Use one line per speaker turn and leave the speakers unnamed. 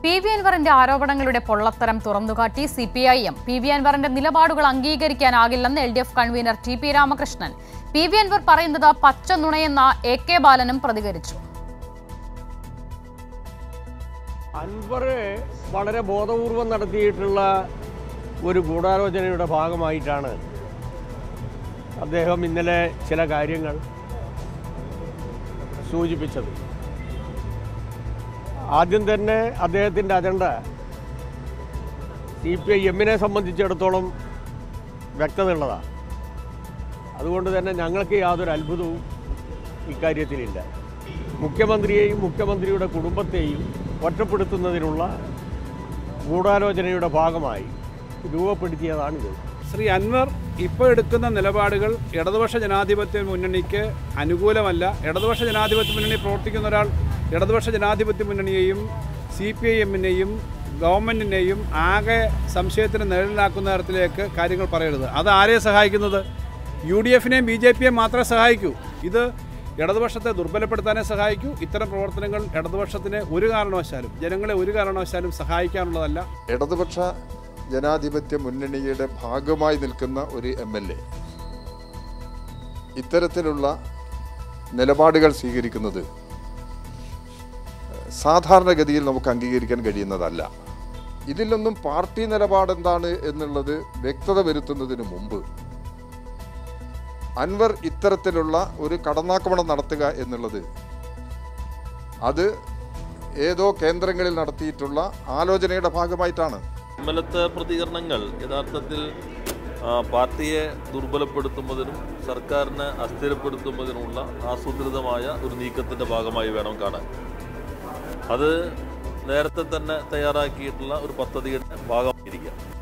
P V അൻവറിന്റെ ആരോപണങ്ങളുടെ പൊള്ളത്തരം തുറന്നുകാട്ടി C P I M P V അൻവറിന്റെ നിലപാടുകൾ അംഗീകരിക്കാനാകില്ലെന്ന് L D F convener T P Ramakrishnan P V Anvar പറയുന്നത് പച്ച നുണയെന്ന എ കെ ബാലനും പ്രതികരിച്ചു
അൻവർ വളരെ ബോധപൂർവം നടത്തിയിട്ടുള്ള ഒരു ഗൂഢാലോചനയുടെ ഭാഗമായിട്ടാണ് അദ്ദേഹം ഇന്നലെ ചില കാര്യങ്ങൾ സൂചിപ്പിച്ചത് ആദ്യം തന്നെ അദ്ദേഹത്തിൻ്റെ അജണ്ട സി പി ഐ എമ്മിനെ സംബന്ധിച്ചിടത്തോളം വ്യക്തതയുള്ളതാണ് അതുകൊണ്ട് തന്നെ ഞങ്ങൾക്ക് യാതൊരു അത്ഭുതവും ഇക്കാര്യത്തിലില്ല മുഖ്യമന്ത്രിയെയും മുഖ്യമന്ത്രിയുടെ കുടുംബത്തെയും ഒറ്റപ്പെടുത്തുന്നതിനുള്ള ഗൂഢാലോചനയുടെ ഭാഗമായി രൂപപ്പെടുത്തിയതാണിത്
ശ്രീ അൻവർ ഇപ്പോൾ എടുക്കുന്ന നിലപാടുകൾ ഇടതുപക്ഷ ജനാധിപത്യ മുന്നണിക്ക് അനുകൂലമല്ല ഇടതുപക്ഷ ജനാധിപത്യ മുന്നണി പ്രവർത്തിക്കുന്ന ഒരാൾ ഇടതുപക്ഷ ജനാധിപത്യ മുന്നണിയെയും സി പി ഐ എമ്മിനെയും ഗവൺമെൻറ്റിനെയും ആകെ സംശയത്തിന് നിഴലിലാക്കുന്ന തരത്തിലേക്ക് കാര്യങ്ങൾ പറയരുത് അത് ആരെ സഹായിക്കുന്നത് യു ഡി എഫിനെയും ബി ജെ പിയെയും മാത്രമേ സഹായിക്കൂ ഇത് ഇടതുപക്ഷത്തെ ദുർബലപ്പെടുത്താനേ സഹായിക്കൂ ഇത്തരം പ്രവർത്തനങ്ങൾ ഇടതുപക്ഷത്തിന് ഒരു കാരണവശാലും ജനങ്ങളെ ഒരു കാരണവശാലും സഹായിക്കാനുള്ളതല്ല
ഇടതുപക്ഷ ജനാധിപത്യ മുന്നണിയുടെ ഭാഗമായി നിൽക്കുന്ന ഒരു എം എൽ എ ഇത്തരത്തിലുള്ള നിലപാടുകൾ സ്വീകരിക്കുന്നത് സാധാരണഗതിയിൽ നമുക്ക് അംഗീകരിക്കാൻ കഴിയുന്നതല്ല ഇതിലൊന്നും പാർട്ടി നിലപാടെന്താണ് എന്നുള്ളത് വ്യക്തത വരുത്തുന്നതിന് മുമ്പ് അൻവർ ഇത്തരത്തിലുള്ള ഒരു കടന്നാക്രമണം നടത്തുക എന്നുള്ളത് അത് ഏതോ കേന്ദ്രങ്ങളിൽ നടത്തിയിട്ടുള്ള ആലോചനയുടെ ഭാഗമായിട്ടാണ്
ഇന്നലത്തെ പ്രതികരണങ്ങൾ യഥാർത്ഥത്തിൽ ആ, പാർട്ടിയെ ദുർബലപ്പെടുത്തുന്നതിനും സർക്കാരിനെ അസ്ഥിരപ്പെടുത്തുന്നതിനുമുള്ള ആസൂത്രിതമായ ഒരു നീക്കത്തിൻ്റെ ഭാഗമായി വേണം കാണാൻ അത് നേരത്തെ തന്നെ തയ്യാറാക്കിയിട്ടുള്ള ഒരു പദ്ധതിയുടെ ഭാഗമായിരിക്കാം